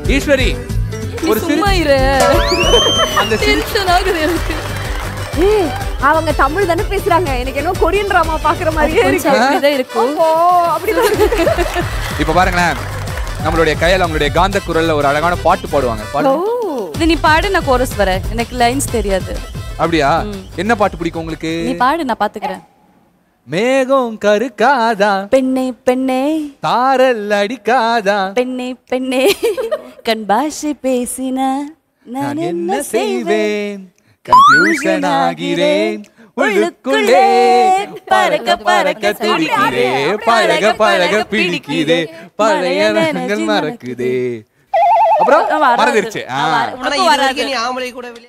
ஈஸ்வரி ஒரு சிறு சும்மா இரு அந்த சிறு டென்ஷன் ஆகுது எனக்கு ஏய், அவங்க தமிழ் தானே பேசுறாங்க எனக்கு என்ன கொரியன் டிராமா பாக்குற மாதிரியே இருக்கு கொஞ்சம் அப்படிதான் இருக்கும் ஓ அப்படிதான் இருக்கு. இப்ப பாருங்களேன் நம்மளுடைய கையில அவங்களுடைய காந்த குரல்ல ஒரு அழகான பாட்டு பாடுவாங்க பாடு இது நீ பாடு நான் கோரஸ் வரேன் எனக்கு லைன்ஸ் தெரியாது அப்படியா என்ன பாட்டு பிடிக்கும் உங்களுக்கு நீ பாடு நான் பாத்துக்கிறேன் மேகம் கருக்காதா பெண்ணே பெண்ணே தாரல் அடிக்காதா பெண்ணே பெண்ணே கண் பாஷை பேசின நான் என்ன செய்வேன் கன்ஃபியூஷன் ஆகிறேன் உள்ளுக்குள்ளே பறக்க பறக்க துடிக்கிறே பழக பழக பிடிக்குதே பழைய நேரங்கள் மறக்குதே அப்புறம் வராது. மறந்துருச்சு ஆ. வராது. ஆனா இது வரைக்கும் நீ ஆம்பளை கூட